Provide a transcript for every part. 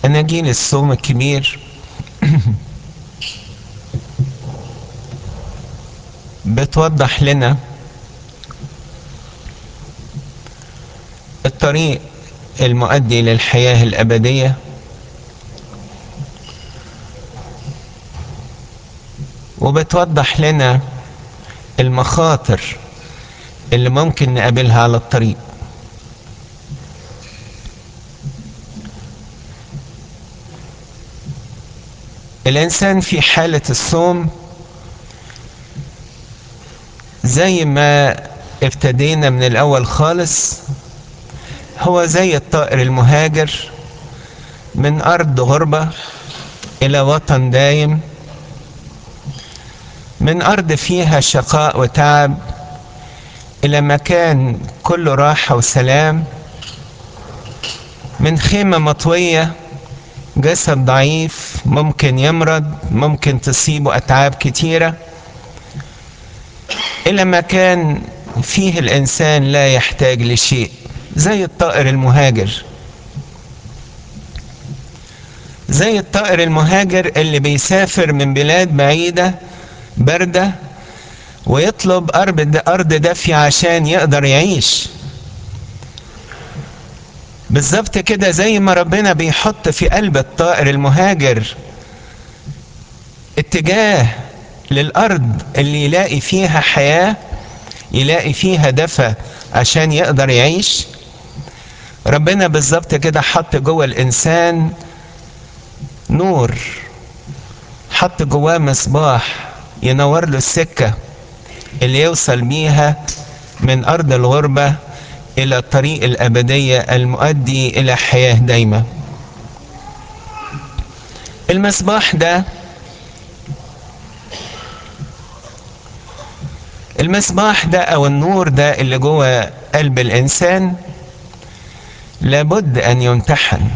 أناجيل الصوم الكبير بتوضح لنا الطريق المؤدي للحياة الأبدية وبتوضح لنا المخاطر اللي ممكن نقابلها على الطريق الإنسان في حالة الصوم زي ما ابتدينا من الأول خالص هو زي الطائر المهاجر من أرض غربة إلى وطن دايم من أرض فيها شقاء وتعب إلى مكان كله راحة وسلام من خيمة مطوية جسد ضعيف ممكن يمرض ممكن تصيبه أتعاب كتيرة إلى مكان فيه الإنسان لا يحتاج لشيء زي الطائر المهاجر زي الطائر المهاجر اللي بيسافر من بلاد بعيدة باردة ويطلب أرض أرض دافية عشان يقدر يعيش بالظبط كده زي ما ربنا بيحط في قلب الطائر المهاجر اتجاه للأرض اللي يلاقي فيها حياة يلاقي فيها دفى عشان يقدر يعيش ربنا بالظبط كده حط جوه الإنسان نور حط جواه مصباح ينور له السكة اللي يوصل بيها من أرض الغربة إلى طريق الأبدية المؤدي إلى حياة دايمة المصباح ده المصباح ده أو النور ده اللي جوه قلب الإنسان لابد أن يمتحن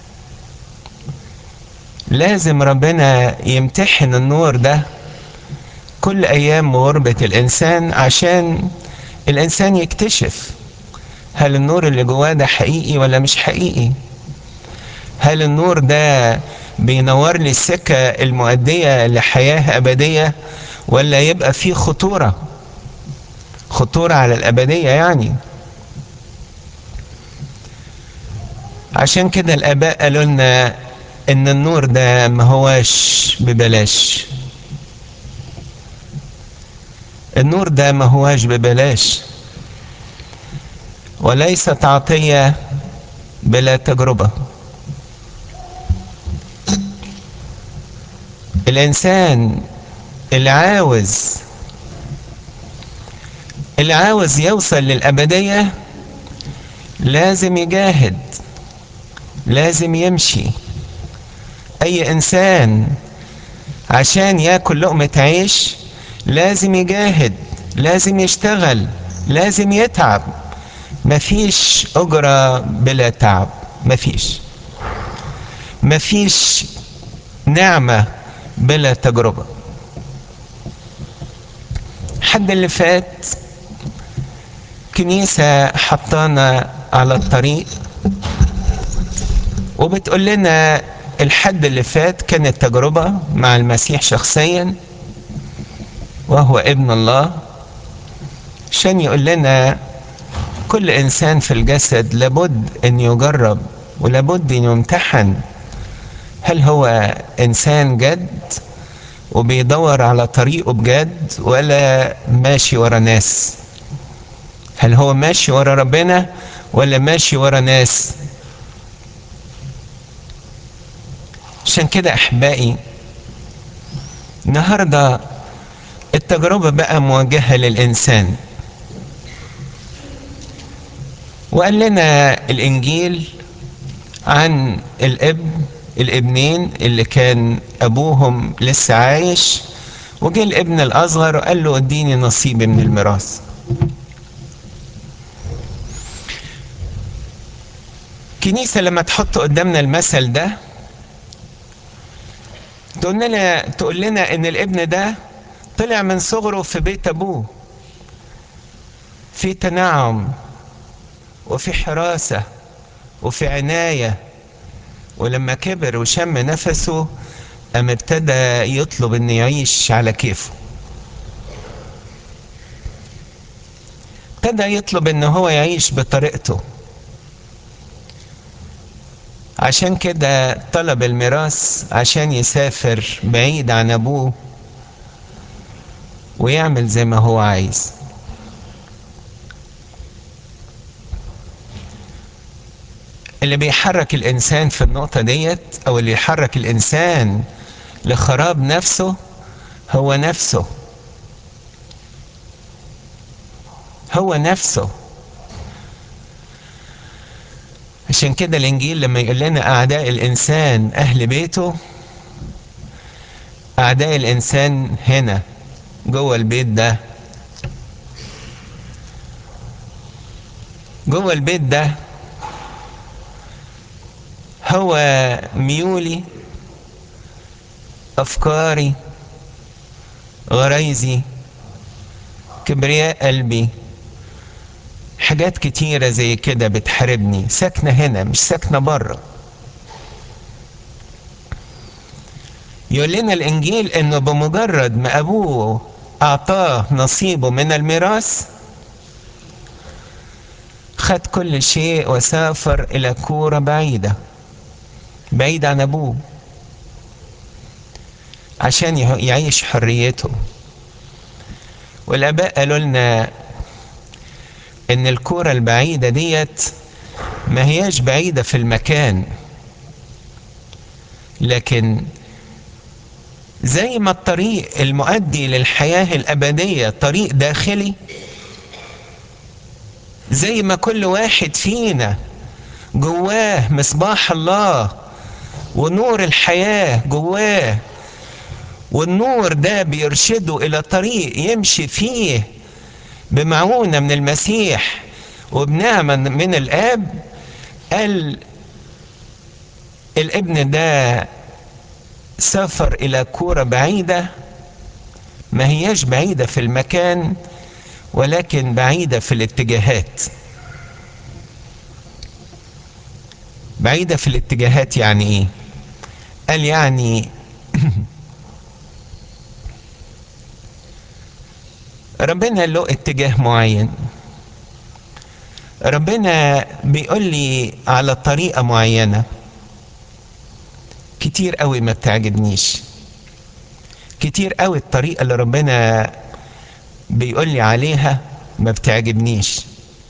لازم ربنا يمتحن النور ده كل أيام غربة الإنسان عشان الإنسان يكتشف هل النور اللي جواه ده حقيقي ولا مش حقيقي هل النور ده بينور لي السكة المؤدية لحياة أبدية ولا يبقى فيه خطورة خطورة على الأبدية يعني عشان كده الآباء قالوا لنا إن النور ده ما هواش ببلاش النور ده ما هواش ببلاش وليست عطية بلا تجربة الإنسان اللي عاوز اللي عاوز يوصل للأبدية لازم يجاهد لازم يمشي أي إنسان عشان ياكل لقمة عيش لازم يجاهد لازم يشتغل لازم يتعب مفيش أجرة بلا تعب مفيش مفيش نعمة بلا تجربة حد اللي فات كنيسة حطانا على الطريق وبتقول لنا الحد اللي فات كانت تجربة مع المسيح شخصيا وهو ابن الله عشان يقول لنا كل انسان في الجسد لابد ان يجرب ولابد ان يمتحن هل هو انسان جد وبيدور على طريقه بجد ولا ماشي ورا ناس هل هو ماشي ورا ربنا ولا ماشي ورا ناس عشان كده احبائي النهارده التجربه بقى موجهه للانسان وقال لنا الانجيل عن الابن الابنين اللي كان ابوهم لسه عايش وجه الابن الاصغر وقال له اديني نصيبي من الميراث كنيسة لما تحط قدامنا المثل ده تقول لنا تقول لنا ان الابن ده طلع من صغره في بيت ابوه في تنعم وفي حراسة وفي عناية ولما كبر وشم نفسه قام ابتدى يطلب انه يعيش على كيفه ابتدى يطلب ان هو يعيش بطريقته عشان كده طلب الميراث عشان يسافر بعيد عن ابوه ويعمل زي ما هو عايز اللي بيحرك الانسان في النقطة ديت او اللي يحرك الانسان لخراب نفسه هو نفسه هو نفسه عشان كده الانجيل لما يقول لنا اعداء الانسان اهل بيته اعداء الانسان هنا جوه البيت ده جوه البيت ده هو ميولي افكاري غرايزي كبرياء قلبي حاجات كتيرة زي كده بتحاربني ساكنة هنا مش ساكنة بره يقول لنا الانجيل انه بمجرد ما ابوه اعطاه نصيبه من الميراث خد كل شيء وسافر الى كورة بعيدة بعيد عن ابوه عشان يعيش حريته والاباء قالوا لنا ان الكورة البعيدة ديت ما هياش بعيدة في المكان لكن زي ما الطريق المؤدي للحياة الأبدية طريق داخلي زي ما كل واحد فينا جواه مصباح الله ونور الحياة جواه والنور ده بيرشده إلى طريق يمشي فيه بمعونة من المسيح وبنعمة من الآب قال الابن ده سافر إلى كورة بعيدة ما هياش بعيدة في المكان ولكن بعيدة في الاتجاهات بعيدة في الاتجاهات يعني ايه قال يعني ربنا له اتجاه معين ربنا بيقول لي على طريقة معينة كتير قوي ما بتعجبنيش كتير قوي الطريقة اللي ربنا بيقول لي عليها ما بتعجبنيش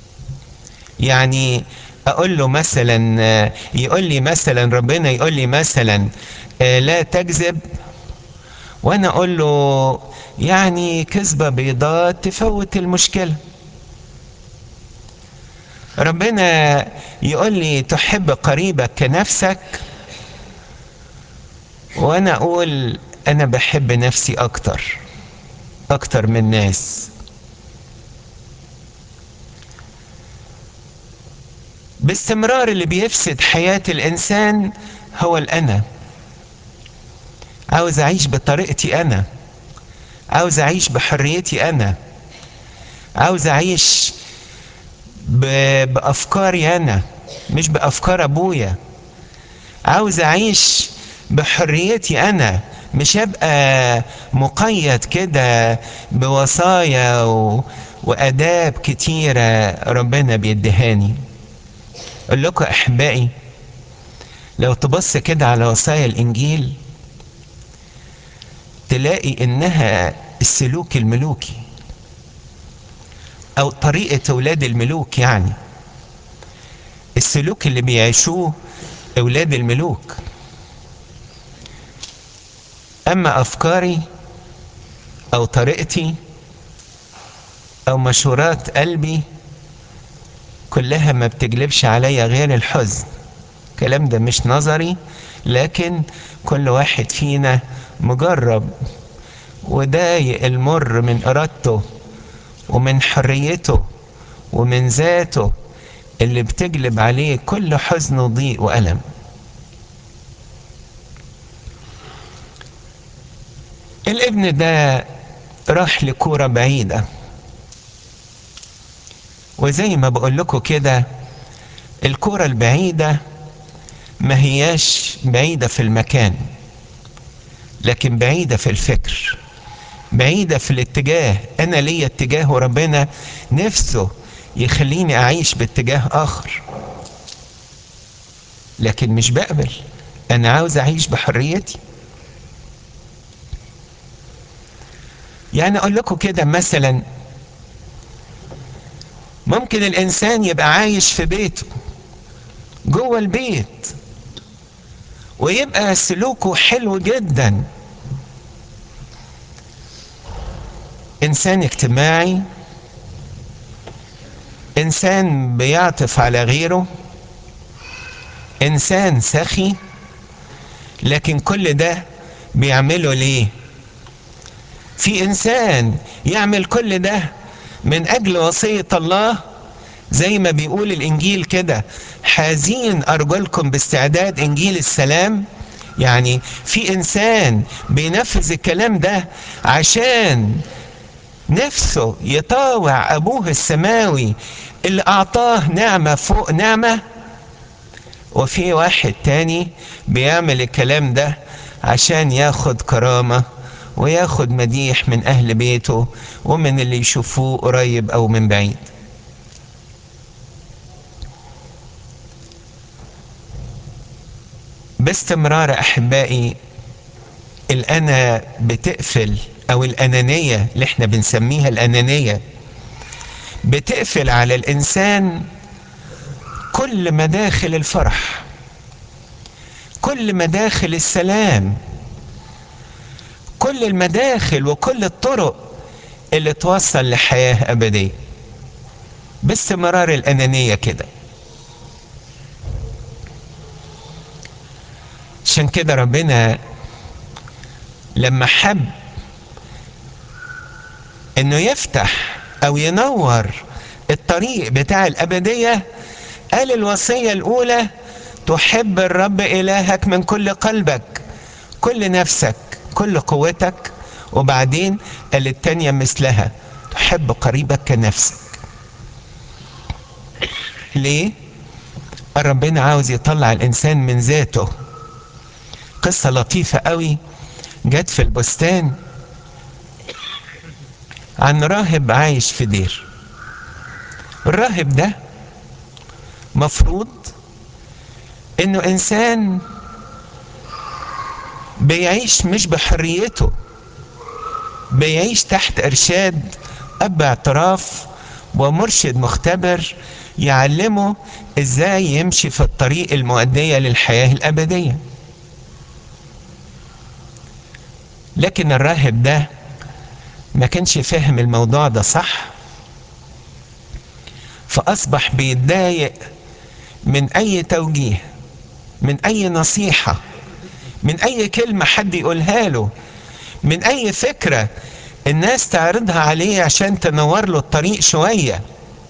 يعني اقول له مثلا يقول لي مثلا ربنا يقول لي مثلا لا تكذب وانا اقول له يعني كذبة بيضاء تفوت المشكلة ربنا يقول لي تحب قريبك كنفسك وانا اقول انا بحب نفسي اكتر اكتر من الناس باستمرار اللي بيفسد حياة الانسان هو الانا عاوز اعيش بطريقتي انا عاوز اعيش بحريتي انا عاوز اعيش ب... بافكاري انا مش بافكار ابويا عاوز اعيش بحريتي انا مش ابقى مقيد كده بوصايا و... واداب كتيره ربنا بيدهاني اقول لكم احبائي لو تبص كده على وصايا الانجيل تلاقي انها السلوك الملوكي او طريقه اولاد الملوك يعني السلوك اللي بيعيشوه اولاد الملوك اما افكاري او طريقتي او مشورات قلبي كلها ما بتجلبش عليا غير الحزن الكلام ده مش نظري لكن كل واحد فينا مجرب وضايق المر من ارادته ومن حريته ومن ذاته اللي بتجلب عليه كل حزن وضيق والم الابن ده راح لكوره بعيده وزي ما بقول لكم كده الكوره البعيده ما هياش بعيدة في المكان لكن بعيدة في الفكر بعيدة في الاتجاه أنا ليا اتجاه وربنا نفسه يخليني أعيش باتجاه آخر لكن مش بقبل أنا عاوز أعيش بحريتي يعني أقول لكم كده مثلا ممكن الإنسان يبقى عايش في بيته جوه البيت ويبقى سلوكه حلو جدا انسان اجتماعي انسان بيعطف على غيره انسان سخي لكن كل ده بيعمله ليه في انسان يعمل كل ده من اجل وصيه الله زي ما بيقول الانجيل كده حازين ارجلكم باستعداد انجيل السلام يعني في انسان بينفذ الكلام ده عشان نفسه يطاوع ابوه السماوي اللي اعطاه نعمه فوق نعمه وفي واحد تاني بيعمل الكلام ده عشان ياخد كرامه وياخد مديح من اهل بيته ومن اللي يشوفوه قريب او من بعيد باستمرار احبائي الانا بتقفل او الانانيه اللي احنا بنسميها الانانيه بتقفل على الانسان كل مداخل الفرح كل مداخل السلام كل المداخل وكل الطرق اللي توصل لحياه ابديه باستمرار الانانيه كده عشان كده ربنا لما حب انه يفتح او ينور الطريق بتاع الابديه قال الوصيه الاولى تحب الرب الهك من كل قلبك كل نفسك كل قوتك وبعدين قال التانية مثلها تحب قريبك كنفسك ليه ربنا عاوز يطلع الانسان من ذاته قصة لطيفة قوي جت في البستان عن راهب عايش في دير الراهب ده مفروض انه انسان بيعيش مش بحريته بيعيش تحت ارشاد اب اعتراف ومرشد مختبر يعلمه ازاي يمشي في الطريق المؤدية للحياة الابدية لكن الراهب ده ما كانش فاهم الموضوع ده صح فأصبح بيتضايق من أي توجيه من أي نصيحة من أي كلمة حد يقولها له من أي فكرة الناس تعرضها عليه عشان تنور له الطريق شوية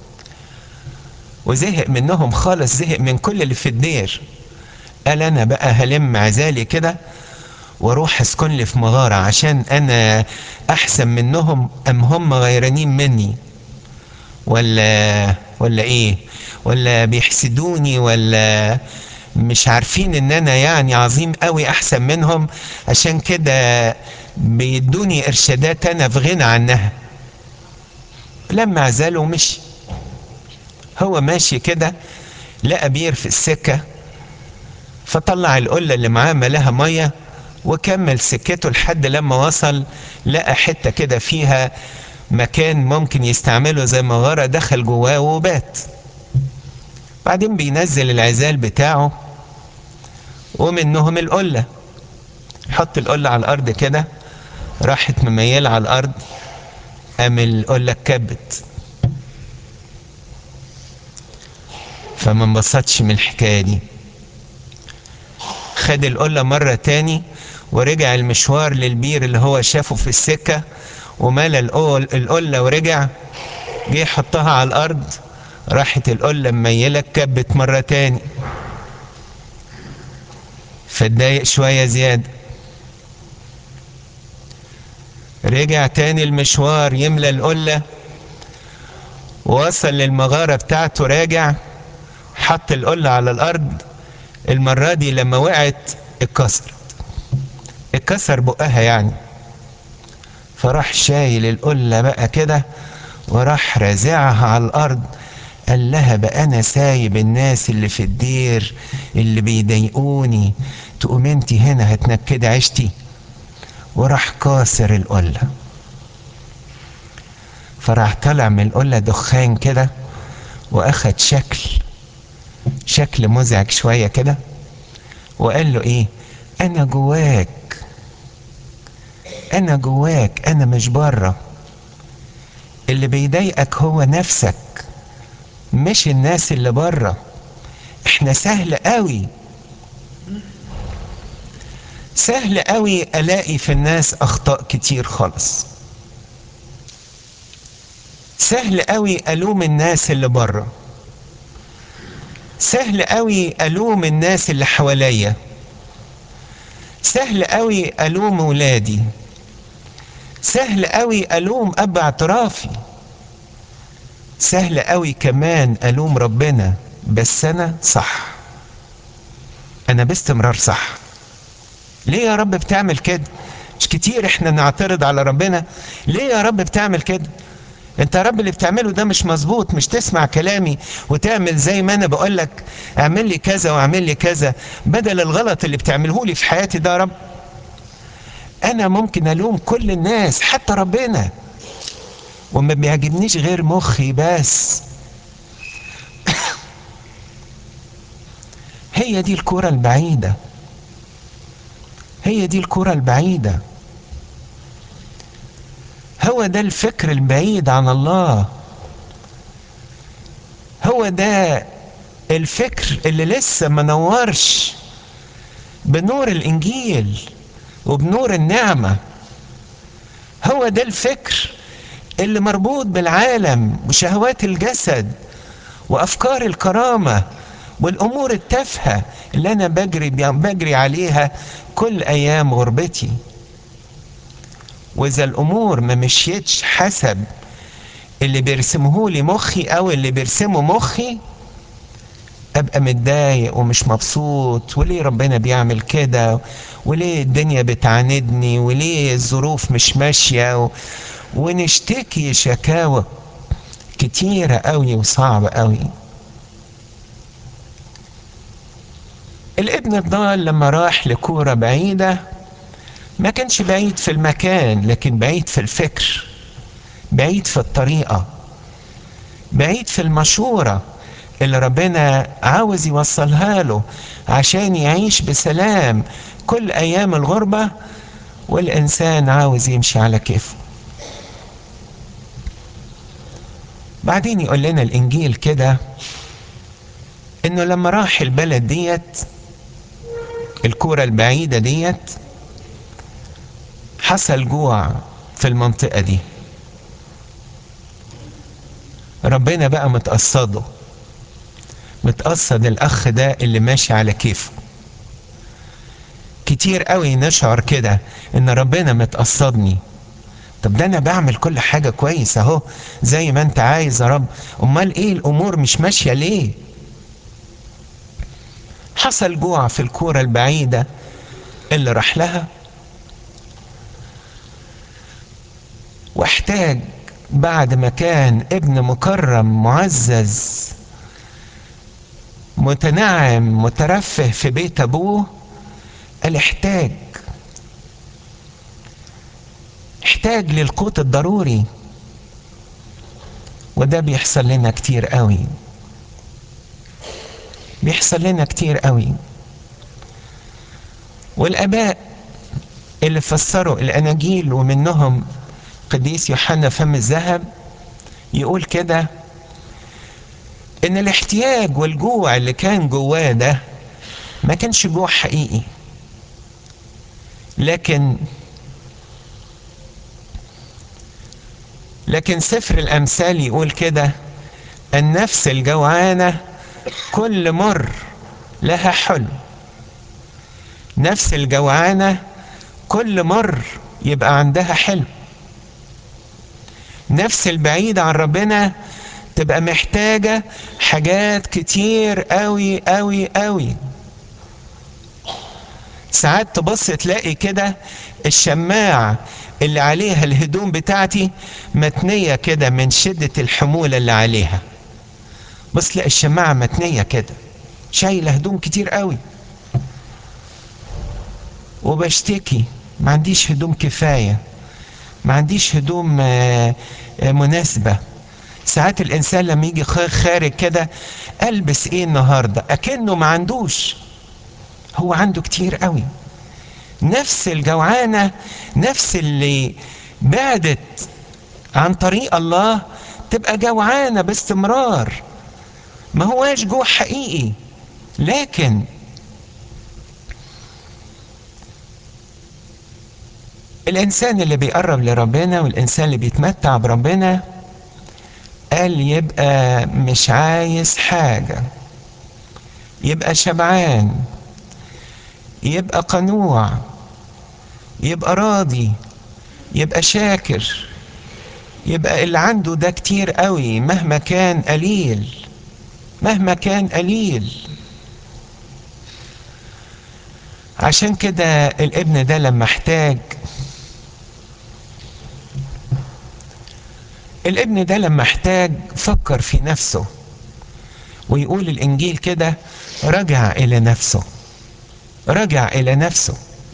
وزهق منهم خالص زهق من كل اللي في الدير قال أنا بقى هلم عزالي كده واروح اسكن لي في مغارة عشان انا احسن منهم ام هم غيرانين مني ولا ولا ايه ولا بيحسدوني ولا مش عارفين ان انا يعني عظيم قوي احسن منهم عشان كده بيدوني ارشادات انا في غنى عنها لما عزله ومشي هو ماشي كده لقى بير في السكة فطلع القلة اللي معاه ملاها ميه وكمل سكته لحد لما وصل لقى حتة كده فيها مكان ممكن يستعمله زي مغارة دخل جواه وبات بعدين بينزل العزال بتاعه ومنهم القلة حط القلة على الأرض كده راحت مميلة على الأرض قام القلة اتكبت فما انبسطش من الحكاية دي خد القلة مرة تاني ورجع المشوار للبير اللي هو شافه في السكة وملى القلة ورجع جه يحطها على الأرض راحت القلة مميلة كبت مرة تاني فاتضايق شوية زيادة رجع تاني المشوار يملى القلة ووصل للمغارة بتاعته راجع حط القلة على الأرض المرة دي لما وقعت اتكسرت اتكسر بقها يعني فراح شايل القلة بقى كده وراح رازعها على الأرض قال لها بقى أنا سايب الناس اللي في الدير اللي بيضايقوني تقوم انت هنا هتنكدي عيشتي وراح كاسر القلة فراح طلع من القلة دخان كده واخد شكل شكل مزعج شوية كده وقال له ايه انا جواك انا جواك انا مش بره اللي بيضايقك هو نفسك مش الناس اللي بره احنا سهل قوي سهل قوي الاقي في الناس اخطاء كتير خالص سهل قوي الوم الناس اللي بره سهل قوي الوم الناس اللي حواليا سهل قوي الوم ولادي سهل قوي الوم اب اعترافي سهل قوي كمان الوم ربنا بس انا صح انا باستمرار صح ليه يا رب بتعمل كده مش كتير احنا نعترض على ربنا ليه يا رب بتعمل كده انت يا رب اللي بتعمله ده مش مظبوط مش تسمع كلامي وتعمل زي ما انا بقول لك اعمل لي كذا واعمل لي كذا بدل الغلط اللي بتعمله لي في حياتي ده يا رب انا ممكن الوم كل الناس حتى ربنا وما بيعجبنيش غير مخي بس هي دي الكرة البعيدة هي دي الكرة البعيدة هو ده الفكر البعيد عن الله هو ده الفكر اللي لسه ما نورش بنور الانجيل وبنور النعمه هو ده الفكر اللي مربوط بالعالم وشهوات الجسد وافكار الكرامه والامور التافهه اللي انا بجري بجري عليها كل ايام غربتي واذا الامور ما مشيتش حسب اللي بيرسمه لي مخي او اللي بيرسمه مخي ابقى متضايق ومش مبسوط وليه ربنا بيعمل كده وليه الدنيا بتعاندني وليه الظروف مش ماشيه و... ونشتكي شكاوى كتيرة قوي وصعبة قوي الابن الضال لما راح لكورة بعيدة ما كانش بعيد في المكان لكن بعيد في الفكر بعيد في الطريقة بعيد في المشورة اللي ربنا عاوز يوصلها له عشان يعيش بسلام كل أيام الغربة والإنسان عاوز يمشي على كيفه بعدين يقول لنا الإنجيل كده إنه لما راح البلد ديت الكورة البعيدة ديت حصل جوع في المنطقة دي ربنا بقى متقصده متقصد الأخ ده اللي ماشي على كيفه كتير قوي نشعر كده إن ربنا متقصدني طب ده أنا بعمل كل حاجة كويس أهو زي ما أنت عايز يا رب أمال إيه الأمور مش ماشية ليه؟ حصل جوع في الكورة البعيدة اللي راح لها واحتاج بعد ما كان ابن مكرم معزز متنعم مترفه في بيت ابوه قال احتاج احتاج للقوت الضروري وده بيحصل لنا كتير قوي بيحصل لنا كتير قوي والاباء اللي فسروا الاناجيل ومنهم قديس يوحنا فم الذهب يقول كده ان الاحتياج والجوع اللي كان جواه ده ما كانش جوع حقيقي لكن لكن سفر الامثال يقول كده النفس الجوعانه كل مر لها حلو نفس الجوعانه كل مر يبقى عندها حلم نفس البعيدة عن ربنا تبقى محتاجة حاجات كتير قوي قوي قوي ساعات تبص تلاقي كده الشماعة اللي عليها الهدوم بتاعتي متنية كده من شدة الحمولة اللي عليها بص تلاقي الشماعة متنية كده شايلة هدوم كتير قوي وبشتكي ما عنديش هدوم كفاية ما عنديش هدوم مناسبة ساعات الإنسان لما يجي خارج كده ألبس إيه النهاردة أكنه ما عندوش هو عنده كتير قوي نفس الجوعانة نفس اللي بعدت عن طريق الله تبقى جوعانة باستمرار ما هواش جوع حقيقي لكن الإنسان اللي بيقرب لربنا والإنسان اللي بيتمتع بربنا قال يبقى مش عايز حاجة يبقى شبعان يبقى قنوع يبقى راضي يبقى شاكر يبقى اللي عنده ده كتير قوي مهما كان قليل مهما كان قليل عشان كده الابن ده لما احتاج الابن ده لما احتاج فكر في نفسه ويقول الانجيل كده رجع الى نفسه رجع الى نفسه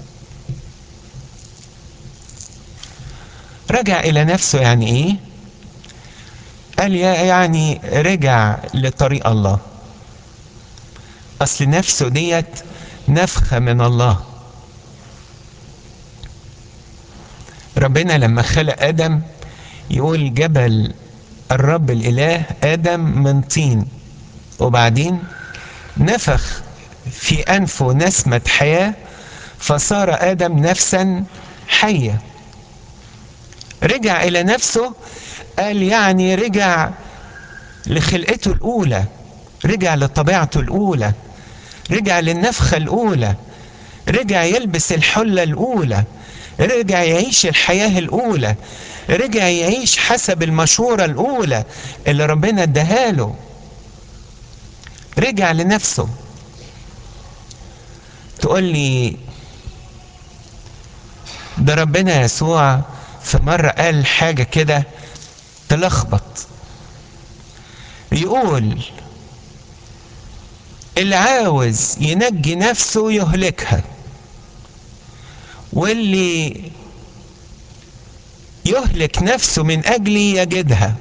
رجع الى نفسه يعني ايه قال يعني رجع لطريق الله اصل نفسه ديت نفخه من الله ربنا لما خلق ادم يقول جبل الرب الاله ادم من طين وبعدين نفخ في انفه نسمه حياه فصار ادم نفسا حيه رجع الى نفسه قال يعني رجع لخلقته الاولى رجع لطبيعته الاولى رجع للنفخه الاولى رجع يلبس الحله الاولى رجع يعيش الحياه الاولى رجع يعيش حسب المشورة الأولى اللي ربنا اداها له رجع لنفسه تقول لي ده ربنا يسوع في مرة قال حاجة كده تلخبط يقول اللي عاوز ينجي نفسه يهلكها واللي يهلك نفسه من اجلي يجدها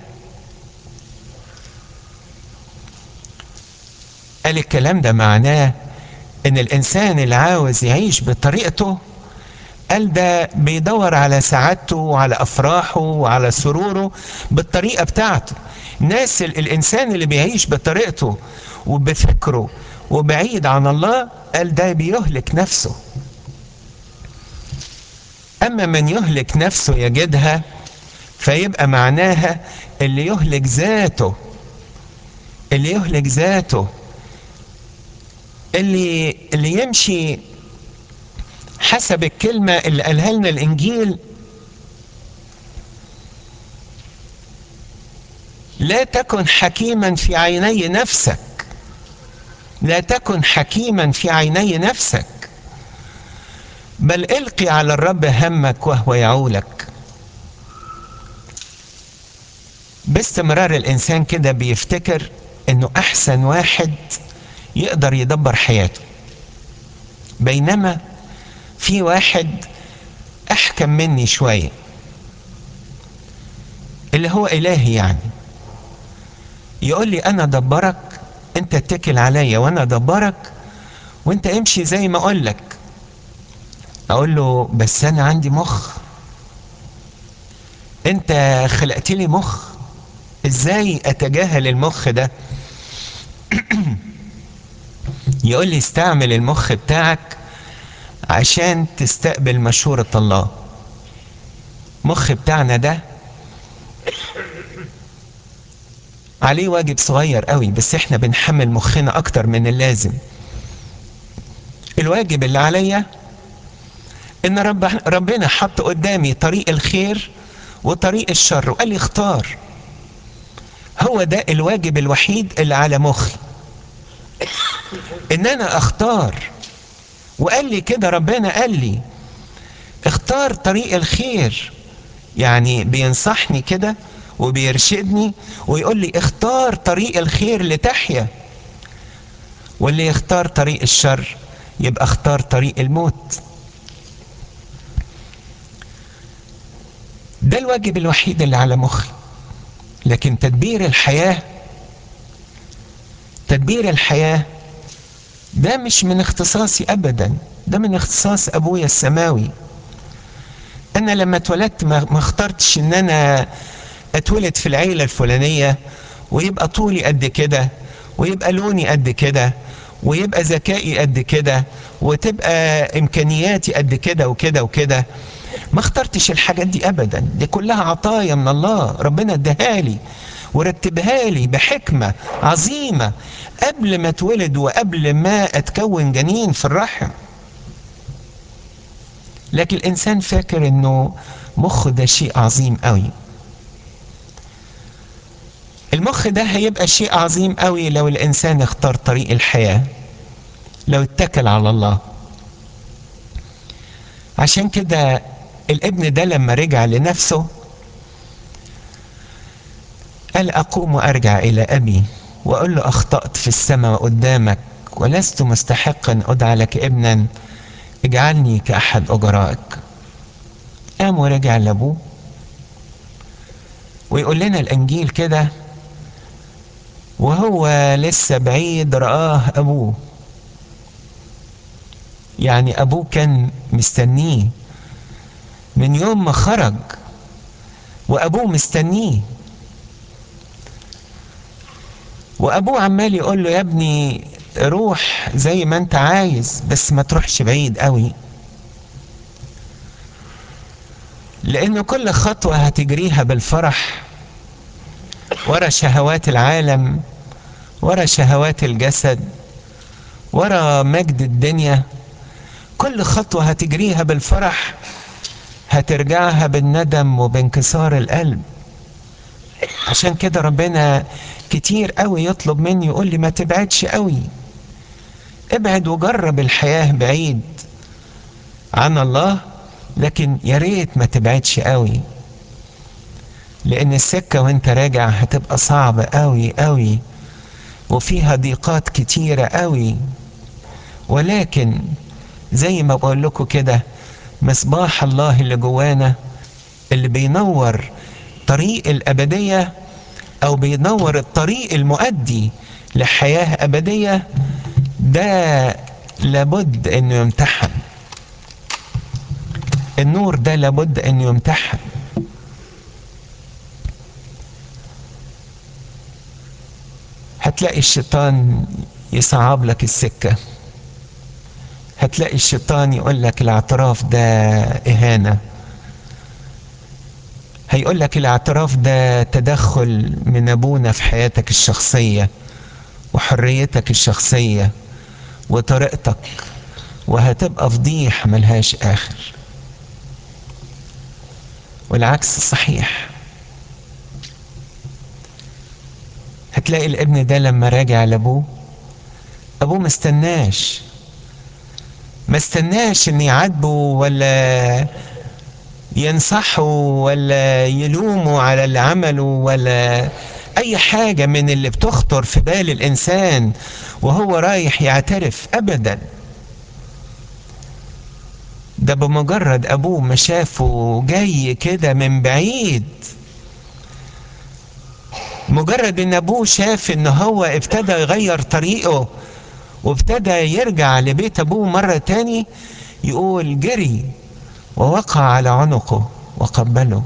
قال الكلام ده معناه ان الانسان اللي عاوز يعيش بطريقته قال ده بيدور على سعادته وعلى افراحه وعلى سروره بالطريقه بتاعته ناس الانسان اللي بيعيش بطريقته وبفكره وبعيد عن الله قال ده بيهلك نفسه أما من يهلك نفسه يجدها فيبقى معناها اللي يهلك ذاته اللي يهلك ذاته اللي اللي يمشي حسب الكلمة اللي قالها لنا الإنجيل لا تكن حكيما في عيني نفسك لا تكن حكيما في عيني نفسك بل القي على الرب همك وهو يعولك باستمرار الانسان كده بيفتكر انه احسن واحد يقدر يدبر حياته بينما في واحد احكم مني شويه اللي هو الهي يعني يقول لي انا دبرك انت اتكل عليا وانا دبرك وانت امشي زي ما اقول لك اقول له بس انا عندي مخ انت خلقت لي مخ ازاي اتجاهل المخ ده يقول لي استعمل المخ بتاعك عشان تستقبل مشورة الله مخ بتاعنا ده عليه واجب صغير قوي بس احنا بنحمل مخنا اكتر من اللازم الواجب اللي عليا ان رب ربنا حط قدامي طريق الخير وطريق الشر وقال لي اختار هو ده الواجب الوحيد اللي على مخي ان انا اختار وقال لي كده ربنا قال لي اختار طريق الخير يعني بينصحني كده وبيرشدني ويقول لي اختار طريق الخير لتحيا واللي يختار طريق الشر يبقى اختار طريق الموت ده الواجب الوحيد اللي على مخي لكن تدبير الحياة تدبير الحياة ده مش من اختصاصي ابدا ده من اختصاص ابويا السماوي انا لما اتولدت ما اخترتش ان انا اتولد في العيلة الفلانية ويبقى طولي قد كده ويبقى لوني قد كده ويبقى ذكائي قد كده وتبقى امكانياتي قد كده وكده وكده ما اخترتش الحاجات دي ابدا دي كلها عطايا من الله ربنا اداها لي ورتبها لي بحكمة عظيمة قبل ما اتولد وقبل ما اتكون جنين في الرحم لكن الانسان فاكر انه مخه ده شيء عظيم قوي المخ ده هيبقى شيء عظيم قوي لو الانسان اختار طريق الحياة لو اتكل على الله عشان كده الابن ده لما رجع لنفسه قال اقوم وارجع الى ابي واقول له اخطات في السماء قدامك ولست مستحقا ادعى لك ابنا اجعلني كاحد اجرائك قام ورجع لابوه ويقول لنا الانجيل كده وهو لسه بعيد رآه ابوه يعني ابوه كان مستنيه من يوم ما خرج وابوه مستنيه وابوه عمال يقول له يا ابني روح زي ما انت عايز بس ما تروحش بعيد قوي لان كل خطوة هتجريها بالفرح ورا شهوات العالم ورا شهوات الجسد ورا مجد الدنيا كل خطوة هتجريها بالفرح هترجعها بالندم وبانكسار القلب عشان كده ربنا كتير قوي يطلب مني يقول لي ما تبعدش قوي ابعد وجرب الحياة بعيد عن الله لكن يا ريت ما تبعدش قوي لان السكة وانت راجع هتبقى صعبة قوي قوي وفيها ضيقات كتيرة قوي ولكن زي ما بقول لكم كده مصباح الله اللي جوانا اللي بينور طريق الأبدية أو بينور الطريق المؤدي لحياة أبدية ده لابد أنه يمتحن النور ده لابد أنه يمتحن هتلاقي الشيطان يصعب لك السكة هتلاقي الشيطان يقول لك الاعتراف ده إهانة هيقول لك الاعتراف ده تدخل من أبونا في حياتك الشخصية وحريتك الشخصية وطريقتك وهتبقى فضيح ملهاش آخر والعكس صحيح هتلاقي الابن ده لما راجع لابوه ابوه ما استناش ما استناش ان يعاتبه ولا ينصحه ولا يلومه على اللي عمله ولا اي حاجة من اللي بتخطر في بال الانسان وهو رايح يعترف ابدا ده بمجرد ابوه ما شافه جاي كده من بعيد مجرد ان ابوه شاف ان هو ابتدى يغير طريقه وابتدى يرجع لبيت ابوه مرة تاني يقول جري ووقع على عنقه وقبله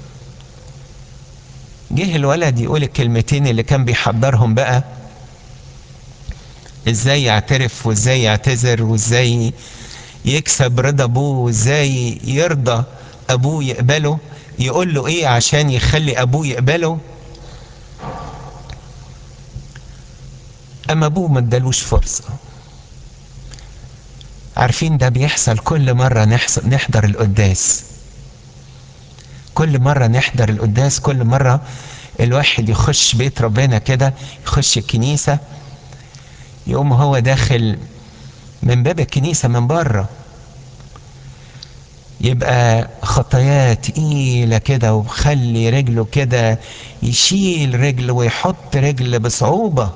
جه الولد يقول الكلمتين اللي كان بيحضرهم بقى ازاي يعترف وازاي يعتذر وازاي يكسب رضا ابوه وازاي يرضى ابوه يقبله يقول له ايه عشان يخلي ابوه يقبله اما ابوه ما ادالوش فرصه عارفين ده بيحصل كل مره نحصل نحضر القداس كل مره نحضر القداس كل مره الواحد يخش بيت ربنا كده يخش الكنيسه يقوم هو داخل من باب الكنيسة من بره يبقى خطاياه تقيلة كده وخلي رجله كده يشيل رجل ويحط رجل بصعوبة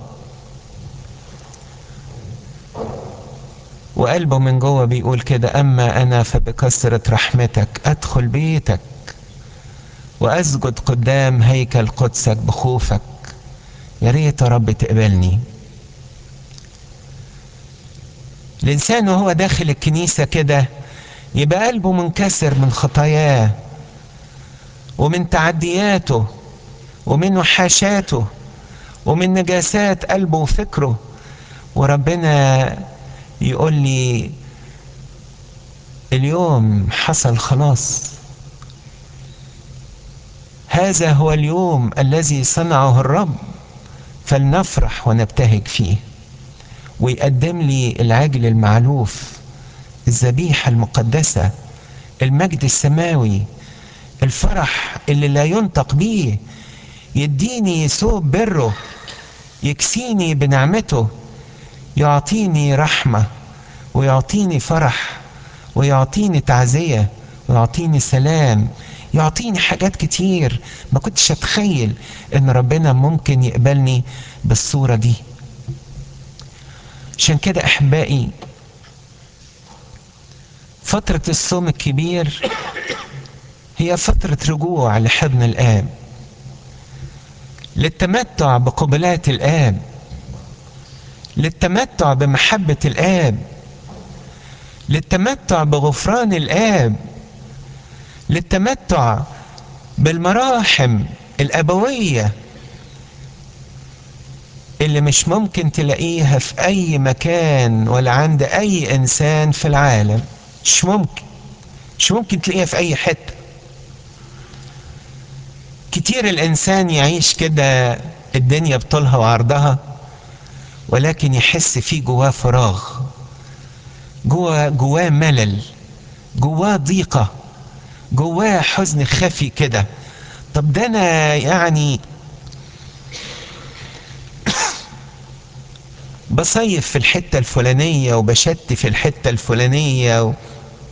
وقلبه من جوه بيقول كده أما أنا فبكثرة رحمتك أدخل بيتك وأسجد قدام هيكل قدسك بخوفك يا ريت يا رب تقبلني الإنسان وهو داخل الكنيسة كده يبقى قلبه منكسر من خطاياه ومن تعدياته ومن وحاشاته ومن نجاسات قلبه وفكره وربنا يقول لي اليوم حصل خلاص هذا هو اليوم الذي صنعه الرب فلنفرح ونبتهج فيه ويقدم لي العجل المعلوف الذبيحة المقدسة المجد السماوي الفرح اللي لا ينطق بيه يديني ثوب بره يكسيني بنعمته يعطيني رحمة ويعطيني فرح ويعطيني تعزية ويعطيني سلام يعطيني حاجات كتير ما كنتش اتخيل ان ربنا ممكن يقبلني بالصورة دي عشان كده احبائي فترة الصوم الكبير هي فترة رجوع لحضن الآب للتمتع بقبلات الآب للتمتع بمحبة الآب للتمتع بغفران الآب للتمتع بالمراحم الأبوية اللي مش ممكن تلاقيها في أي مكان ولا عند أي إنسان في العالم مش ممكن مش ممكن تلاقيها في أي حتة كتير الإنسان يعيش كده الدنيا بطولها وعرضها ولكن يحس فيه جواه فراغ جواه جواه ملل جواه ضيقة جواه حزن خفي كده طب ده أنا يعني بصيف في الحتة الفلانية وبشت في الحتة الفلانية و...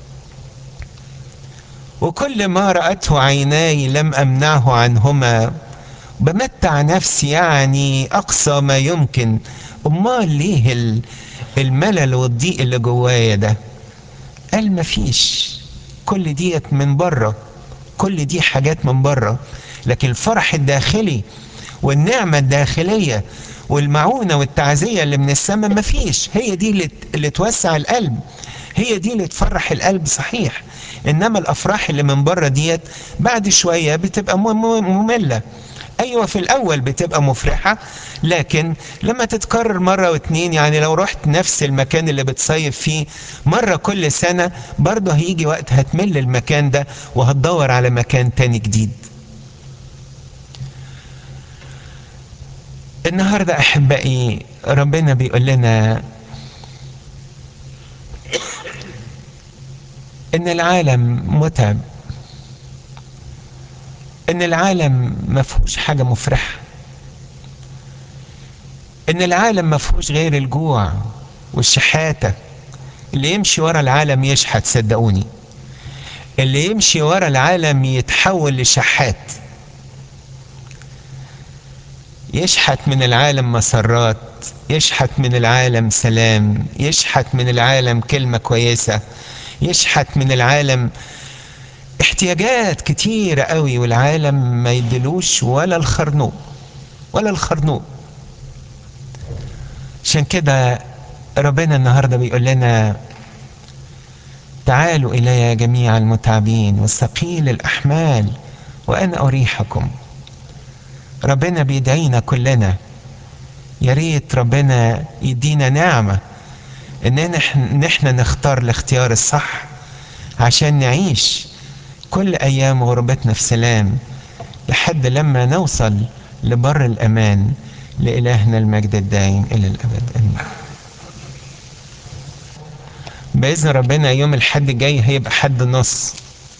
وكل ما رأته عيناي لم أمنعه عنهما بمتع نفسي يعني أقصى ما يمكن أمال ليه الملل والضيق اللي جوايا ده قال مفيش كل ديت من بره كل دي حاجات من بره لكن الفرح الداخلي والنعمة الداخلية والمعونة والتعزية اللي من السماء مفيش هي دي اللي, اللي توسع القلب هي دي اللي تفرح القلب صحيح انما الافراح اللي من بره ديت بعد شوية بتبقى مملة ايوه في الاول بتبقى مفرحة لكن لما تتكرر مرة واتنين يعني لو رحت نفس المكان اللي بتصيف فيه مرة كل سنة برضه هيجي وقت هتمل المكان ده وهتدور على مكان تاني جديد النهاردة أحبائي ربنا بيقول لنا إن العالم متعب إن العالم ما فيهوش حاجة مفرحة إن العالم ما فيهوش غير الجوع والشحاتة اللي يمشي ورا العالم يشحت صدقوني اللي يمشي ورا العالم يتحول لشحات يشحت من العالم مسرات يشحت من العالم سلام يشحت من العالم كلمة كويسة يشحت من العالم احتياجات كتيرة قوي والعالم ما يدلوش ولا الخرنوق ولا الخرنوق عشان كده ربنا النهارده بيقول لنا تعالوا إلي جميع المتعبين والثقيل الأحمال وأنا أريحكم ربنا بيدعينا كلنا يا ريت ربنا يدينا نعمة ان احنا نختار الاختيار الصح عشان نعيش كل ايام غربتنا في سلام لحد لما نوصل لبر الامان لالهنا المجد الدائم الى الابد امين باذن ربنا يوم الحد الجاي هيبقى حد نص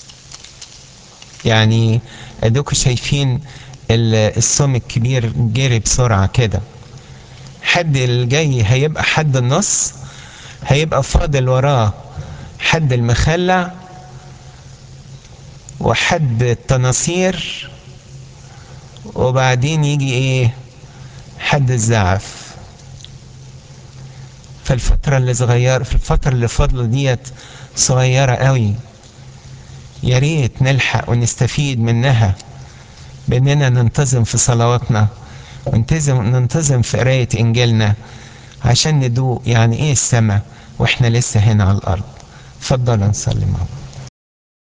يعني ادوكوا شايفين الصوم الكبير جري بسرعة كده حد الجاي هيبقى حد النص هيبقى فاضل وراه حد المخلع وحد التناصير وبعدين يجي ايه حد الزعف فالفترة اللي صغيرة في الفترة اللي فاضلة ديت صغيرة قوي يا ريت نلحق ونستفيد منها باننا ننتظم في صلواتنا وننتظم ننتظم في قراية انجيلنا عشان ندوق يعني ايه السماء واحنا لسه هنا على الارض اتفضلوا نصلي مع بعض